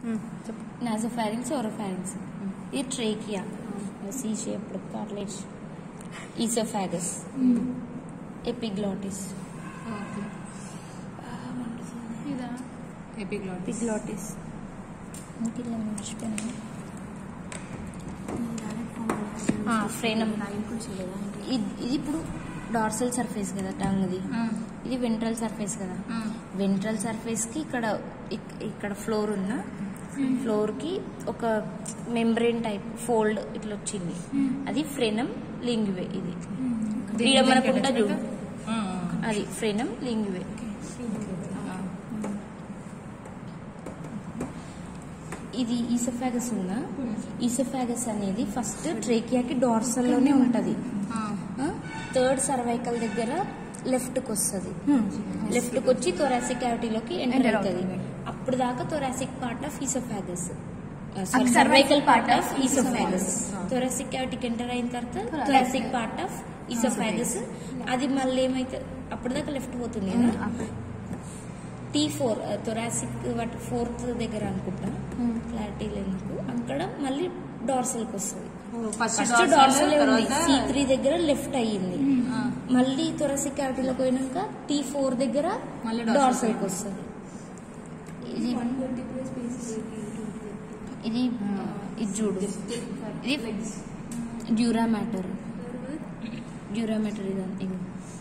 చెప్పు nasopharynx oropharynx ఇది trachea C shaped cartilage oesophagus epiglottis ఇదా ఎపిగ్లాటిస్ ఎపిగ్లాటిస్ ఇంక ఇలా మర్చిపోయాను ఫ్రేనమ్ ఇది ఇది ఇప్పుడు డార్సల్ సర్ఫేస్ కదా టంగ్ది ఇది వెంట్రల్ సర్ఫేస్ కదా వెంట్రల్ సర్ఫేస్ కి ఇక్కడ ఇక్- ఇక్కడ ఫ్లోర్ ఉన్న ఫ్లోర్ కి ఒక మెంబ్రెయిన్ టైప్ ఫోల్డ్ ఇట్లా వచ్చింది అది ఫ్రెనమ్ లింగ్వే ఇది ఈడ మనకు ఉంటుంది చూడు అది ఫ్రెనమ్ లింగ్వే ఇది ఈసోఫాగస్ ఉందా ఈసోఫాగస్ అనేది ఫస్ట్ ట్రేకియాకి డార్సల్ లోనే ఉంటది థర్డ్ సర్వైకల్ దగ్గర లెఫ్ట్ కి వస్తుంది లెఫ్ట్ కి వచ్చి థొరాసిక్ క్యావిటీలోకి ఎంటర్ Enter అవుతుంది అవుతుంది. అప్పుడు దాకా థొరాసిక్ పార్ట్ ఆఫ్ ఈసోఫాగస్ అది cervical cervical part part of of oesophagus esophagus. Thoracic క్యావిటీకి ఎంటర్ అయిన తర్వాత Thoracic. Thoracic part of oesophagus అది మళ్ళీ ఏమైతే అప్పుడు దాకా లెఫ్ట్ పోతుంది కదా టీ ఫోర్ థొరాసిక్ వాటి ఫోర్త్ దగ్గర అనుకుంటా క్లారిటీ లేదు అక్కడ మళ్ళీ డార్సల్కి వస్తుంది ఫస్ట్ ఫస్ట్ డార్సల్ ఉంది సి త్రీ దగ్గర లెఫ్ట్ అయ్యింది మళ్ళీ థొరాసిక్ క్యావిటీలోకి పోయినాక టీ ఫోర్ దగ్గర మళ్ళీ dorsal డార్సల్కి వస్తుంది ఇది ఇది ఇది చూడు ఇది డ్యూరా మ్యాటర్ డ్యూరా మ్యాటర్ ఇది ఇది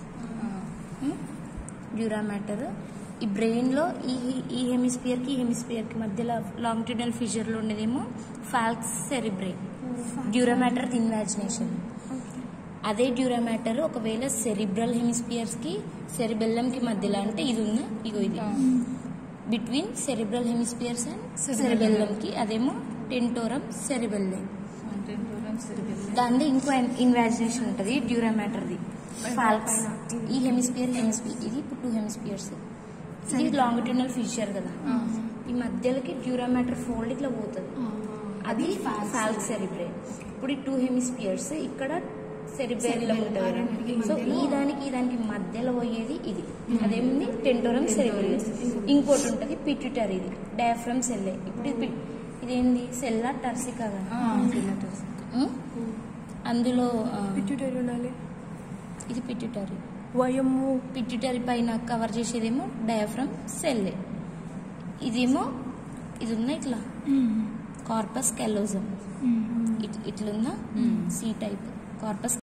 డ్యూరా మ్యాటర్ ఈ బ్రెయిన్ లో ఈ ఈ హెమిస్పియర్ కి ఈ హెమిస్పియర్ కి మధ్యలో లాంగిట్యూడల్ ఫిషర్ లో ఉండేదేమో falx cerebri dura mater invagination అదే డ్యూరా మ్యాటర్ ఒకవేళ సెరిబ్రల్ హెమిస్పియర్స్ కి సెరిబెల్లం కి మధ్యలో అంటే ఇది ఉన్న ఇగో ఇది between cerebral hemispheres and cerebellum కి అదేమో టెంటోరం సెరిబెల్లం దాని ఇంకో ఇన్వాజినేషన్ ఉంటుంది డ్యూరా మ్యాటర్ది ఫాల్క్స్ ఈ హెమిస్పియర్ హెమిస్పియర్ ఇది ఇప్పుడు టూ హెమిస్పియర్స్ ఇది లాంగిట్యూనల్ ఫిషర్ కదా ఈ మధ్యలోకి డ్యూరా మ్యాటర్ ఫోల్డ్ ఇట్లా పోతుంది అది ఫాల్క్ సెరిబ్రే ఇప్పుడు ఈ టూ హెమిస్పియర్స్ ఇక్కడ సెరిబ్రేలం ఉంటుంది సో ఈ దానికి ఈ దానికి మధ్యలో పోయేది ఇది అదేముంది టెంటోరం సెరిబ్రల్ ఇంకోటి ఉంటుంది పిట్యూటరీ ఇది డయాఫ్రమ్ సెల్లే ఇప్పుడు ఇది pit- ఇదేంది సెల్లా టర్సికా కదా ఉం? అందులో ఆ, పిట్యూటరీ ఉండాలి ఇది పిట్యూటరీ వయము పిట్యూటరీ పైన కవర్ చేసేదేమో డయాఫ్రమ్ సెల్లే ఇదేమో ఇది ఉన్న ఇట్లా కార్పస్ కెలోజం ఇట్లున్న సి టైప్ కార్పస్